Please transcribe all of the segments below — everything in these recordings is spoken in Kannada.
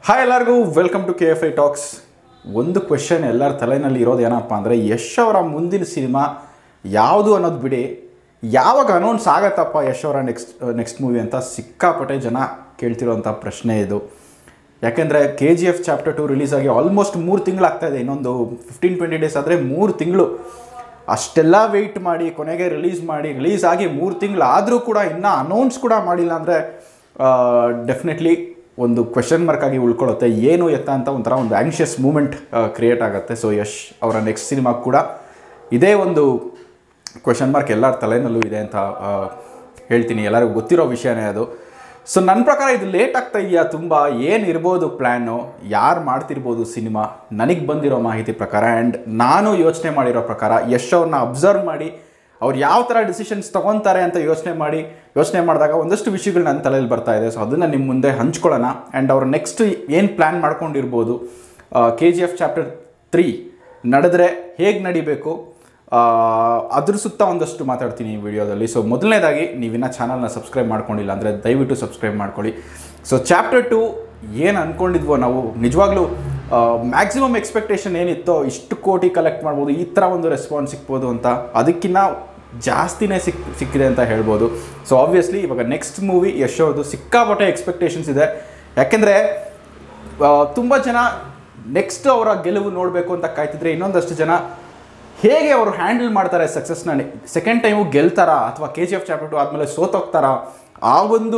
ಹಾಯ್ ಎಲ್ಲರಿಗೂ welcome to K F I talks ಒಂದು ಕ್ವೆಶನ್ ಎಲ್ಲರ ತಲೆಯಲ್ಲಿ ಇರೋದು ಏನಪ್ಪ ಅಂದರೆ ಯಶ್ ಅವರ ಮುಂದಿನ ಸಿನಿಮಾ ಯಾವುದು ಅನ್ನೋದು ಬಿಡಿ ಯಾವಾಗ ಅನೌನ್ಸ್ ಆಗತ್ತಪ್ಪ ಯಶ್ ಅವರ ನೆಕ್ಸ್ಟ್ ನೆಕ್ಸ್ಟ್ ಮೂವಿ ಅಂತ ಸಿಕ್ಕಾಪಟ್ಟೆ ಜನ ಕೇಳ್ತಿರೋಂಥ ಪ್ರಶ್ನೆ ಇದು ಯಾಕೆಂದರೆ K G F chapter two release ಆಗಿ ಆಲ್ಮೋಸ್ಟ್ ಮೂರು ತಿಂಗಳಾಗ್ತಾ ಇದೆ ಇನ್ನೊಂದು ಫಿಫ್ಟೀನ್ ಟ್ವೆಂಟಿ ಡೇಸ್ ಆದರೆ ಮೂರು ತಿಂಗಳು ಅಷ್ಟೆಲ್ಲ ವೆಯ್ಟ್ ಮಾಡಿ ಕೊನೆಗೆ ರಿಲೀಸ್ ಮಾಡಿ ರಿಲೀಸ್ ಆಗಿ ಮೂರು ತಿಂಗಳು ಆದರೂ ಕೂಡ ಇನ್ನೂ ಅನೌನ್ಸ್ ಕೂಡ ಮಾಡಿಲ್ಲ ಅಂದರೆ ಡೆಫಿನೆಟ್ಲಿ ಒಂದು ಕ್ವೆಶನ್ ಮಾರ್ಕ್ ಆಗಿ ಉಳ್ಕೊಳ್ಳುತ್ತೆ ಏನು ಎತ್ತ ಅಂತ ಒಂಥರ ಒಂದು ಆ್ಯಂಕ್ಷಿಯಸ್ ಮೂಮೆಂಟ್ ಕ್ರಿಯೇಟ್ ಆಗುತ್ತೆ ಸೊ ಯಶ್ ಅವರ ನೆಕ್ಸ್ಟ್ ಸಿನಿಮಾ ಕೂಡ ಇದೇ ಒಂದು ಕ್ವೆಶನ್ ಮಾರ್ಕ್ ಎಲ್ಲರ ತಲೆನಲ್ಲೂ ಇದೆ ಅಂತ ಆ, ಹೇಳ್ತೀನಿ ಎಲ್ಲರಿಗೂ ಗೊತ್ತಿರೋ ವಿಷಯನೇ ಅದು ಸೊ ನನ್ನ ಪ್ರಕಾರ ಇದು ಲೇಟ್ ಆಗ್ತಾ ಇದೆಯಾ ತುಂಬ ಏನು ಇರ್ಬೋದು ಪ್ಲ್ಯಾನು ಯಾರು ಮಾಡ್ತಿರ್ಬೋದು ಸಿನಿಮಾ ನನಗೆ ಬಂದಿರೋ ಮಾಹಿತಿ ಪ್ರಕಾರ ಆ್ಯಂಡ್ ನಾನು ಯೋಚನೆ ಮಾಡಿರೋ ಪ್ರಕಾರ ಯಶ್ ಅವ್ರನ್ನ ಅಬ್ಸರ್ವ್ ಮಾಡಿ ಅವ್ರು ಯಾವ ಥರ ಡಿಸಿಷನ್ಸ್ ತೊಗೊತಾರೆ ಅಂತ ಯೋಚನೆ ಮಾಡಿ ಯೋಚನೆ ಮಾಡಿದಾಗ ಒಂದಷ್ಟು ವಿಷಯಗಳು ನನ್ನ ತಲೆಯಲ್ಲಿ ಬರ್ತಾ ಇದೆ ಸೊ ಅದನ್ನು ನಿಮ್ಮ ಮುಂದೆ ಹಂಚ್ಕೊಳ್ಳೋಣ ಆ್ಯಂಡ್ ಅವ್ರು ನೆಕ್ಸ್ಟ್ ಏನು ಪ್ಲ್ಯಾನ್ ಮಾಡ್ಕೊಂಡಿರ್ಬೋದು K G F chapter three ನಡೆದ್ರೆ ಹೇಗೆ ನಡಿಬೇಕು ಆ, ಅದ್ರ ಸುತ್ತ ಒಂದಷ್ಟು ಮಾತಾಡ್ತೀನಿ ಈ ವಿಡಿಯೋದಲ್ಲಿ ಸೊ ಮೊದಲನೇದಾಗಿ ನೀವಿನ್ನ ಚಾನಲ್ನ ಸಬ್ಸ್ಕ್ರೈಬ್ ಮಾಡ್ಕೊಂಡಿಲ್ಲ ಅಂದರೆ ದಯವಿಟ್ಟು ಸಬ್ಸ್ಕ್ರೈಬ್ ಮಾಡ್ಕೊಳ್ಳಿ ಸೊ ಚಾಪ್ಟರ್ ಟು ಏನು ಅಂದ್ಕೊಂಡಿದ್ವೋ ನಾವು ನಿಜವಾಗ್ಲೂ ಮ್ಯಾಕ್ಸಿಮಮ್ ಎಕ್ಸ್ಪೆಕ್ಟೇಷನ್ ಏನಿತ್ತೋ ಇಷ್ಟು ಕೋಟಿ ಕಲೆಕ್ಟ್ ಮಾಡ್ಬೋದು ಈ ಥರ ಒಂದು ರೆಸ್ಪಾನ್ಸ್ ಸಿಗ್ಬೋದು ಅಂತ ಅದಕ್ಕಿಂತ ಜಾಸ್ತಿನೇ ಸಿಕ್ ಸಿಕ್ಕಿದೆ ಅಂತ ಹೇಳ್ಬೋದು ಸೊ ಆಬ್ವಿಯಸ್ಲಿ ಇವಾಗ ನೆಕ್ಸ್ಟ್ ಮೂವಿ ಯಶ್ ಅವ್ರದ್ದು ಸಿಕ್ಕಾಪಟ್ಟೆ ಎಕ್ಸ್ಪೆಕ್ಟೇಷನ್ಸ್ ಇದೆ ಯಾಕೆಂದರೆ ತುಂಬ ಜನ ನೆಕ್ಸ್ಟ್ ಅವರ ಗೆಲುವು ನೋಡಬೇಕು ಅಂತ ಕಾಯ್ತಿದ್ರೆ ಇನ್ನೊಂದಷ್ಟು ಜನ ಹೇಗೆ ಅವರು ಹ್ಯಾಂಡಲ್ ಮಾಡ್ತಾರೆ ಸಕ್ಸಸ್ನ ಸೆಕೆಂಡ್ ಟೈಮು ಗೆಲ್ತಾರಾ ಅಥವಾ K G F chapter two ಆದಮೇಲೆ ಸೋತೋಗ್ತಾರಾ ಆ ಒಂದು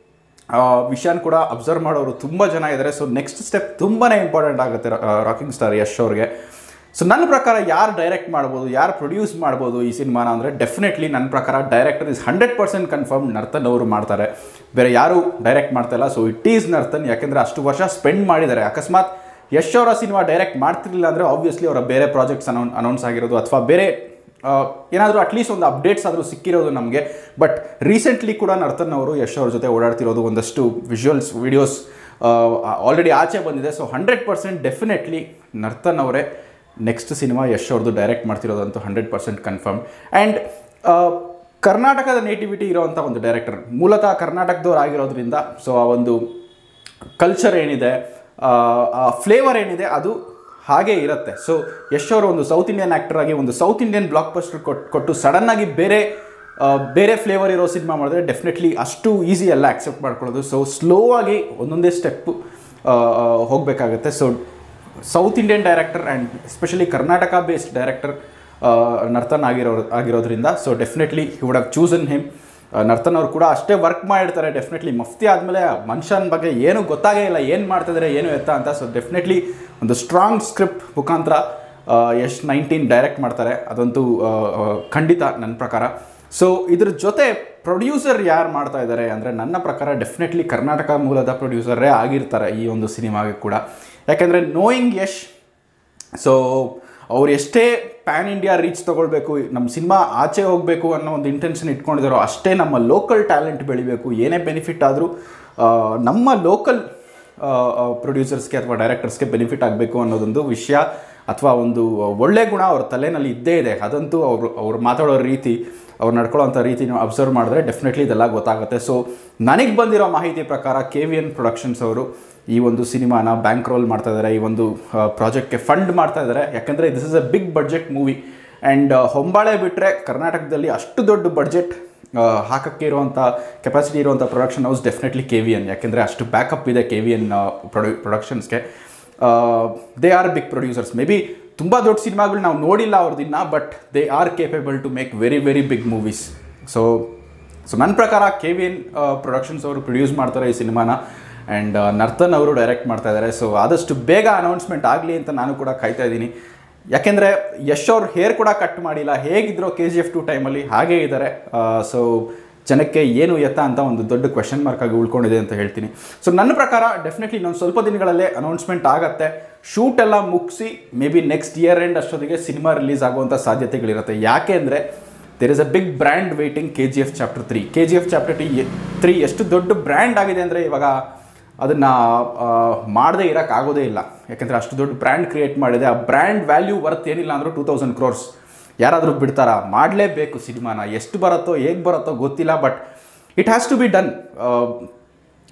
ವಿಷಯನ ಕೂಡ ಅಬ್ಸರ್ವ್ ಮಾಡೋರು ತುಂಬ ಜನ ಇದ್ದಾರೆ ಸೊ ನೆಕ್ಸ್ಟ್ ಸ್ಟೆಪ್ ತುಂಬಾ ಇಂಪಾರ್ಟೆಂಟ್ ಆಗುತ್ತೆ ರಾಕಿಂಗ್ ಸ್ಟಾರ್ ಯಶ್ ಅವ್ರಿಗೆ ಸೊ ನನ್ನ ಪ್ರಕಾರ ಯಾರು ಡೈರೆಕ್ಟ್ ಮಾಡ್ಬೋದು ಯಾರು ಪ್ರೊಡ್ಯೂಸ್ ಮಾಡ್ಬೋದು ಈ ಸಿನಿಮಾನ ಅಂದರೆ ಡೆಫಿನೆಟ್ಲಿ ನನ್ನ ಪ್ರಕಾರ director is hundred percent confirm Nartan ಅವರು ಮಾಡ್ತಾರೆ ಬೇರೆ ಯಾರು ಡೈರೆಕ್ಟ್ ಮಾಡ್ತಾಯಿಲ್ಲ ಸೊ ಇಟ್ ಈಸ್ ನರ್ತನ್ ಯಾಕೆಂದರೆ ಅಷ್ಟು ವರ್ಷ ಸ್ಪೆಂಡ್ ಮಾಡಿದ್ದಾರೆ ಅಕಸ್ಮಾತ್ ಯಶ್ ಅವರ ಸಿನಿಮಾ ಡೈರೆಕ್ಟ್ ಮಾಡ್ತಿರ್ಲಿಲ್ಲ ಅಂದರೆ ಆಬ್ವಿಯಸ್ಲಿ ಅವರ ಬೇರೆ ಪ್ರಾಜೆಕ್ಟ್ಸ್ ಅನೌನ್ ಅನೌನ್ಸ್ ಆಗಿರೋದು ಅಥವಾ ಬೇರೆ ಏನಾದರೂ ಅಟ್ಲೀಸ್ಟ್ ಒಂದು ಅಪ್ಡೇಟ್ಸ್ ಆದರೂ ಸಿಕ್ಕಿರೋದು ನಮಗೆ ಬಟ್ ರೀಸೆಂಟ್ಲಿ ಕೂಡ ನರ್ತನ್ ಅವರು ಯಶ್ ಅವ್ರ ಜೊತೆ ಓಡಾಡ್ತಿರೋದು ಒಂದಷ್ಟು ವಿಜುವಲ್ಸ್ ವಿಡಿಯೋಸ್ ಆಲ್ರೆಡಿ ಆಚೆ ಬಂದಿದೆ so hundred percent definitely Nartan ಅವರೇ ನೆಕ್ಸ್ಟ್ ಸಿನಿಮಾ ಯಶ್ ಅವ್ರದ್ದು ಡೈರೆಕ್ಟ್ ಮಾಡ್ತಿರೋದಂತೂ ಹಂಡ್ರೆಡ್ ಪರ್ಸೆಂಟ್ ಕನ್ಫರ್ಮ್ ಆ್ಯಂಡ್ ಕರ್ನಾಟಕದ ನೇಟಿವಿಟಿ ಇರೋವಂಥ ಒಂದು ಡೈರೆಕ್ಟರ್ ಮೂಲತಃ ಕರ್ನಾಟಕದವ್ರು ಆಗಿರೋದ್ರಿಂದ ಸೊ ಆ ಒಂದು ಕಲ್ಚರ್ ಏನಿದೆ ಆ ಫ್ಲೇವರ್ ಏನಿದೆ ಅದು ಹಾಗೇ ಇರುತ್ತೆ ಸೊ ಯಶ್ ಅವರು ಒಂದು ಸೌತ್ ಇಂಡಿಯನ್ ಆ್ಯಕ್ಟರ್ ಆಗಿ ಒಂದು ಸೌತ್ ಇಂಡಿಯನ್ ಬ್ಲಾಕ್ ಬಸ್ಟರ್ ಕೊಟ್ಟು ಕೊಟ್ಟು ಸಡನ್ನಾಗಿ ಬೇರೆ ಆ, ಬೇರೆ ಫ್ಲೇವರ್ ಇರೋ ಸಿನಿಮಾ ಮಾಡಿದ್ರೆ ಡೆಫಿನೆಟ್ಲಿ ಅಷ್ಟು ಈಸಿ ಅಲ್ಲ ಆಕ್ಸೆಪ್ಟ್ ಮಾಡ್ಕೊಳ್ಳೋದು ಸೊ ಸ್ಲೋ ಆಗಿ ಒಂದೊಂದೇ ಸ್ಟೆಪ್ಪು ಹೋಗಬೇಕಾಗತ್ತೆ so south Indian director and especially Karnataka based director Nartan ಆಗಿರೋ ಆಗಿರೋದ್ರಿಂದ so definitely he would have chosen him Nartan ಅವ್ರು ಕೂಡ ಅಷ್ಟೇ ವರ್ಕ್ ಮಾಡಿರ್ತಾರೆ ಡೆಫಿನೆಟ್ಲಿ ಮಫ್ತಿ ಆದಮೇಲೆ ಮನುಷ್ಯನ ಬಗ್ಗೆ ಏನೂ ಗೊತ್ತಾಗೇ ಇಲ್ಲ ಏನು ಮಾಡ್ತಿದ್ದಾರೆ ಏನು ಎತ್ತ ಅಂತ ಸೊ ಡೆಫಿನೆಟ್ಲಿ ಒಂದು ಸ್ಟ್ರಾಂಗ್ ಸ್ಕ್ರಿಪ್ಟ್ ಮುಖಾಂತರ ಯಶ್ ನೈನ್ಟೀನ್ ಡೈರೆಕ್ಟ್ ಮಾಡ್ತಾರೆ ಅದಂತೂ ಆ, ಆ, ಖಂಡಿತ ನನ್ನ ಪ್ರಕಾರ ಸೊ ಇದ್ರ ಜೊತೆ ಪ್ರೊಡ್ಯೂಸರ್ ಯಾರು ಮಾಡ್ತಾ ಇದ್ದಾರೆ ಅಂದರೆ ನನ್ನ ಪ್ರಕಾರ ಡೆಫಿನೆಟ್ಲಿ ಕರ್ನಾಟಕ ಮೂಲದ ಪ್ರೊಡ್ಯೂಸರೇ ಆಗಿರ್ತಾರೆ ಈ ಒಂದು ಸಿನಿಮಾಗೆ ಕೂಡ ಯಾಕೆಂದರೆ ನೋಯಿಂಗ್ ಯಶ್ ಸೊ ಅವ್ರು ಎಷ್ಟೇ ಪ್ಯಾನ್ ಇಂಡಿಯಾ ರೀಚ್ ತೊಗೊಳ್ಬೇಕು ನಮ್ಮ ಸಿನಿಮಾ ಆಚೆ ಹೋಗಬೇಕು ಅನ್ನೋ ಒಂದು ಇಂಟೆನ್ಷನ್ ಇಟ್ಕೊಂಡಿದ್ದಾರೋ ಅಷ್ಟೇ ನಮ್ಮ ಲೋಕಲ್ ಟ್ಯಾಲೆಂಟ್ ಬೆಳಿಬೇಕು ಏನೇ ಬೆನಿಫಿಟ್ ಆದರೂ ನಮ್ಮ ಲೋಕಲ್ ಪ್ರೊಡ್ಯೂಸರ್ಸ್ಗೆ ಅಥವಾ ಡೈರೆಕ್ಟರ್ಸ್ಗೆ ಬೆನಿಫಿಟ್ ಆಗಬೇಕು ಅನ್ನೋದೊಂದು ವಿಷಯ ಅಥವಾ ಒಂದು ಒಳ್ಳೆ ಗುಣ ಅವ್ರ ತಲೆನಲ್ಲಿ ಇದ್ದೇ ಇದೆ ಅದಂತೂ ಅವರು ಅವ್ರು ಮಾತಾಡೋ ರೀತಿ ಅವ್ರು ನಡ್ಕೊಳ್ಳೋಂಥ ರೀತಿ ನೀವು ಅಬ್ಸರ್ವ್ ಮಾಡಿದ್ರೆ ಡೆಫಿನೆಟ್ಲಿ ಇದೆಲ್ಲ ಗೊತ್ತಾಗುತ್ತೆ ಸೊ ನನಗೆ ಬಂದಿರೋ ಮಾಹಿತಿ ಪ್ರಕಾರ ಕೆ ವಿ ಎನ್ ಪ್ರೊಡಕ್ಷನ್ಸ್ ಅವರು ಈ ಒಂದು ಸಿನಿಮಾನ ಬ್ಯಾಂಕ್ ರೋಲ್ ಮಾಡ್ತಾ ಇದ್ದಾರೆ ಈ ಒಂದು ಪ್ರಾಜೆಕ್ಟ್ಗೆ ಫಂಡ್ ಮಾಡ್ತಾ ಇದ್ದಾರೆ ಯಾಕಂದರೆ this is a big budget movie and Hombale ಬಿಟ್ಟರೆ ಕರ್ನಾಟಕದಲ್ಲಿ ಅಷ್ಟು ದೊಡ್ಡ ಬಡ್ಜೆಟ್ ಹಾಕಕ್ಕೆ ಇರುವಂಥ ಕೆಪಾಸಿಟಿ ಇರುವಂಥ production house definitely K V N ಯಾಕೆಂದರೆ ಅಷ್ಟು ಬ್ಯಾಕಪ್ ಇದೆ ಕೆ ವಿ ಎನ್ ಪ್ರೊಡ್ಯೂ ಪ್ರೊಡಕ್ಷನ್ಸ್ಗೆ they are big producers may be ತುಂಬ ದೊಡ್ಡ ಸಿನಿಮಾಗಳು ನಾವು ನೋಡಿಲ್ಲ ಅವ್ರದಿನ್ನ but they are capable to make very very big movies so so ನನ್ನ ಪ್ರಕಾರ ಕೆ ವಿ ಎನ್ ಪ್ರೊಡಕ್ಷನ್ಸ್ ಅವರು ಪ್ರೊಡ್ಯೂಸ್ ಮಾಡ್ತಾರೆ ಈ ಸಿನಿಮಾನ ಆ್ಯಂಡ್ ನರ್ತನ್ ಅವರು ಡೈರೆಕ್ಟ್ ಮಾಡ್ತಾ ಇದ್ದಾರೆ ಸೊ ಆದಷ್ಟು ಬೇಗ ಅನೌನ್ಸ್ಮೆಂಟ್ ಆಗಲಿ ಅಂತ ನಾನು ಕೂಡ ಕಾಯ್ತಾ ಇದ್ದೀನಿ ಯಾಕೆಂದರೆ ಯಶ್ ಅವ್ರು ಹೇರ್ ಕೂಡ ಕಟ್ ಮಾಡಿಲ್ಲ ಹೇಗಿದ್ರು ಕೆ ಜಿ ಎಫ್ ಟು ಟೈಮಲ್ಲಿ ಹಾಗೇ ಇದ್ದಾರೆ ಸೊ ಜನಕ್ಕೆ ಏನು ಎತ್ತ ಅಂತ ಒಂದು ದೊಡ್ಡ ಕ್ವೆಶನ್ ಮಾರ್ಕ್ ಆಗಿ ಉಳ್ಕೊಂಡಿದೆ ಅಂತ ಹೇಳ್ತೀನಿ ಸೊ ನನ್ನ ಪ್ರಕಾರ ಡೆಫಿನೆಟ್ಲಿ ಇನ್ನೊಂದು ಸ್ವಲ್ಪ ದಿನಗಳಲ್ಲೇ ಅನೌನ್ಸ್ಮೆಂಟ್ ಆಗುತ್ತೆ ಶೂಟ್ ಎಲ್ಲ ಮುಗಿಸಿ may be next year end ಅಷ್ಟೊತ್ತಿಗೆ ಸಿನಿಮಾ ರಿಲೀಸ್ ಆಗುವಂಥ ಸಾಧ್ಯತೆಗಳಿರುತ್ತೆ ಯಾಕೆ ಅಂದರೆ there is a big brand waiting K G F chapter three K G F chapter T three ಎಷ್ಟು ದೊಡ್ಡ ಬ್ರ್ಯಾಂಡ್ ಆಗಿದೆ ಅಂದರೆ ಇವಾಗ ಅದನ್ನು ಮಾಡದೇ ಇರೋಕ್ಕಾಗೋದೇ ಇಲ್ಲ ಯಾಕೆಂದರೆ ಅಷ್ಟು ದೊಡ್ಡ ಬ್ರ್ಯಾಂಡ್ ಕ್ರಿಯೇಟ್ ಮಾಡಿದೆ ಆ ಬ್ರ್ಯಾಂಡ್ ವ್ಯಾಲ್ಯೂ ವರ್ತ್ ಏನಿಲ್ಲ ಅಂದರೂ ಟೂ ತೌಸಂಡ್ ಕ್ರೋರ್ಸ್ ಯಾರಾದರೂ ಬಿಡ್ತಾರಾ ಮಾಡಲೇಬೇಕು ಸಿನಿಮಾನ ಎಷ್ಟು ಬರುತ್ತೋ ಹೇಗೆ ಬರುತ್ತೋ ಗೊತ್ತಿಲ್ಲ but it has to be done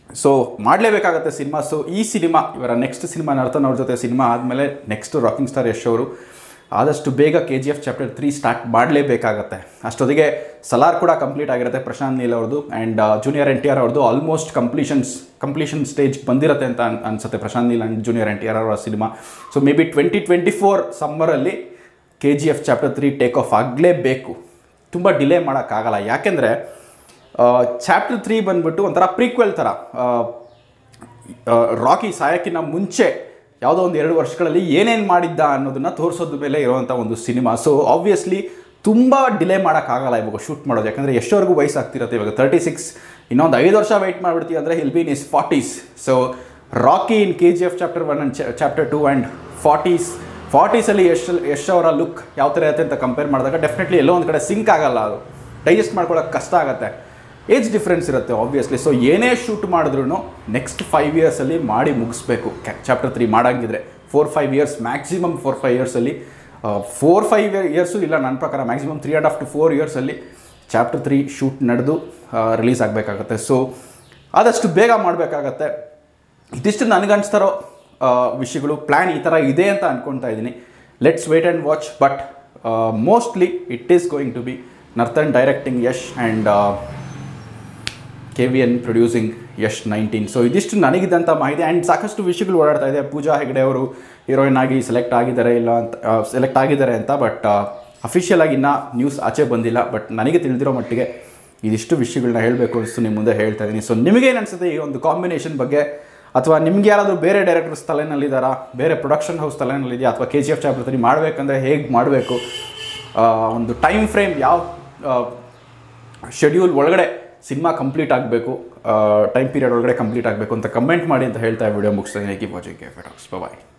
so ಮಾಡಲೇಬೇಕಾಗತ್ತೆ ಸಿನಿಮಾ ಸೊ ಈ ಸಿನಿಮಾ ಇವರ ನೆಕ್ಸ್ಟ್ ಸಿನಿಮಾ ನರ್ತನ್ ಅವ್ರ ಜೊತೆ ಸಿನಿಮಾ ಆದಮೇಲೆ ನೆಕ್ಸ್ಟ್ ರಾಕಿಂಗ್ ಸ್ಟಾರ್ ಯಶ್ ಅವರು ಆದಷ್ಟು ಬೇಗ K G F chapter three start ಮಾಡಲೇಬೇಕಾಗತ್ತೆ ಅಷ್ಟೊತ್ತಿಗೆ ಸಲಾರ್ ಕೂಡ ಕಂಪ್ಲೀಟ್ ಆಗಿರುತ್ತೆ ಪ್ರಶಾಂತ್ ನೀಲ್ ಅವ್ರದ್ದು and junior N T R ಅವ್ರದ್ದು ಆಲ್ಮೋಸ್ಟ್ ಕಂಪ್ಲೀಷನ್ಸ್ ಕಂಪ್ಲೀಷನ್ ಸ್ಟೇಜ್ ಬಂದಿರುತ್ತೆ ಅಂತ ಅನ್ ಅನ್ಸುತ್ತೆ Prashanth Neel and junior N T R ಅವರ cinema so may be twenty twenty four ಸಮ್ಮರಲ್ಲಿ K G F chapter three take off ಆಗಲೇಬೇಕು ತುಂಬ ಡಿಲೇ ಮಾಡೋಕ್ಕಾಗಲ್ಲ ಯಾಕೆಂದರೆ ಚಾಪ್ಟರ್ ತ್ರೀ ಬಂದ್ಬಿಟ್ಟು ಒಂಥರ ಪ್ರೀಕ್ವೆಲ್ ಥರ ಆ, ಆ, ರಾಕಿ ಸಾಯಕ್ಕಿಂತ ಮುಂಚೆ ಯಾವುದೋ ಒಂದು ಎರಡು ವರ್ಷಗಳಲ್ಲಿ ಏನೇನು ಮಾಡಿದ್ದ ಅನ್ನೋದನ್ನ ತೋರಿಸೋದ್ರ ಮೇಲೆ ಇರುವಂಥ ಒಂದು ಸಿನಿಮಾ ಸೊ ಆಬ್ವಿಯಸ್ಲಿ ತುಂಬ ಡಿಲೇ ಮಾಡೋಕ್ಕಾಗಲ್ಲ ಇವಾಗ ಶೂಟ್ ಮಾಡೋದು ಯಾಕಂದರೆ ಎಷ್ಟವರೆಗೂ ವಯಸ್ಸಾಗ್ತಿರುತ್ತೆ ಇವಾಗ ತರ್ಟಿ ಸಿಕ್ಸ್ ಇನ್ನೊಂದು ಐದು ವರ್ಷ ವೆಯ್ಟ್ ಮಾಡಿಬಿಡ್ತೀವಿ ಅಂದರೆ he'll been is forties so Rocky in K G F chapter one and chapter two and forties ಫಾರ್ಟೀಸಲ್ಲಿ ಯಶ್ ಯಶ್ ಅವರ ಲುಕ್ ಯಾವ ಥರ ಇರುತ್ತೆ ಅಂತ ಕಂಪೇರ್ ಮಾಡಿದಾಗ ಡೆಫಿನೆಟ್ಲಿ ಎಲ್ಲೋ ಒಂದು ಕಡೆ ಸಿಂಕ್ ಆಗಲ್ಲ ಅದು ಡೈಜೆಸ್ಟ್ ಮಾಡ್ಕೊಳ್ಳೋಕೆ ಕಷ್ಟ ಆಗುತ್ತೆ ಏಜ್ ಡಿಫ್ರೆನ್ಸ್ ಇರುತ್ತೆ ಆಬ್ವಿಯಸ್ಲಿ ಸೊ ಏನೇ ಶೂಟ್ ಮಾಡಿದ್ರು ನೆಕ್ಸ್ಟ್ ಫೈವ್ ಇಯರ್ಸಲ್ಲಿ ಮಾಡಿ ಮುಗಿಸ್ಬೇಕು ಚಾಪ್ಟರ್ ತ್ರೀ ಮಾಡಂಗಿದ್ರೆ four five years maximum four five ಇಯರ್ಸಲ್ಲಿ ಫೋರ್ ಫೈವ್ ಇಯರ್ಸು ಇಲ್ಲ ನನ್ನ ಪ್ರಕಾರ maximum three and half to four ಇಯರ್ಸಲ್ಲಿ ಚಾಪ್ಟರ್ ತ್ರೀ ಶೂಟ್ ನಡೆದು ರಿಲೀಸ್ ಆಗಬೇಕಾಗತ್ತೆ ಸೊ ಆದಷ್ಟು ಬೇಗ ಮಾಡಬೇಕಾಗತ್ತೆ ಇದಿಷ್ಟು ನನಗನ್ಸ್ತಾರೋ ಆ, ವಿಷಯಗಳು ಪ್ಲ್ಯಾನ್ ಈ ಥರ ಇದೆ ಅಂತ ಅಂದ್ಕೊಳ್ತಾ ಇದ್ದೀನಿ let's wait and watch but mostly it is going to be Nartan directing Yash and K V N producing Yash nineteen so ಇದಿಷ್ಟು ನನಗಿದ್ದಂಥ ಮಾಹಿತಿ ಆ್ಯಂಡ್ ಸಾಕಷ್ಟು ವಿಷಯಗಳು ಓಡಾಡ್ತಾ ಇದೆ ಪೂಜಾ ಹೆಗಡೆ ಅವರು ಹೀರೋಯಿನ್ ಆಗಿ ಸೆಲೆಕ್ಟ್ ಆಗಿದ್ದಾರೆ ಇಲ್ಲ ಅಂತ ಸೆಲೆಕ್ಟ್ ಆಗಿದ್ದಾರೆ ಅಂತ ಬಟ್ ಅಫಿಷಿಯಲ್ ಆಗಿ ಇನ್ನೂ ನ್ಯೂಸ್ ಆಚೆ ಬಂದಿಲ್ಲ ಬಟ್ ನನಗೆ ತಿಳಿದಿರೋ ಮಟ್ಟಿಗೆ ಇದಿಷ್ಟು ವಿಷಯಗಳನ್ನ ಹೇಳಬೇಕು ಅನಿಸ್ತು ನಿಮ್ಮ ಮುಂದೆ ಹೇಳ್ತಾ ಇದ್ದೀನಿ ಸೊ ನಿಮಗೇನು ಅನಿಸುತ್ತೆ ಈ ಒಂದು ಕಾಂಬಿನೇಷನ್ ಬಗ್ಗೆ ಅಥವಾ ನಿಮ್ಗೆ ಯಾರಾದರೂ ಬೇರೆ ಡೈರೆಕ್ಟರ್ಸ್ ತಲೆನಲ್ಲಿದ್ದಾರಾ ಬೇರೆ ಪ್ರೊಡಕ್ಷನ್ ಹೌಸ್ ತಲೆನಲ್ಲಿದೆಯಾ ಅಥವಾ K G F chapter three ಮಾಡಬೇಕಂದ್ರೆ ಹೇಗೆ ಮಾಡಬೇಕು ಒಂದು ಟೈಮ್ ಫ್ರೇಮ್ ಯಾವ ಶೆಡ್ಯೂಲ್ ಒಳಗಡೆ ಸಿನಿಮಾ ಕಂಪ್ಲೀಟ್ ಆಗಬೇಕು ಟೈಮ್ ಪೀರಿಯಡ್ ಒಳಗಡೆ ಕಂಪ್ಲೀಟ್ ಆಗಬೇಕು ಅಂತ ಕಮೆಂಟ್ ಮಾಡಿ ಅಂತ ಹೇಳ್ತಾ ವಿಡಿಯೋ ಮುಗಿಸ್ತಾ ಇದ್ದೀನಿ ಕೀಪ್ ವಾಚಿಂಗ್ ಬಾಯ್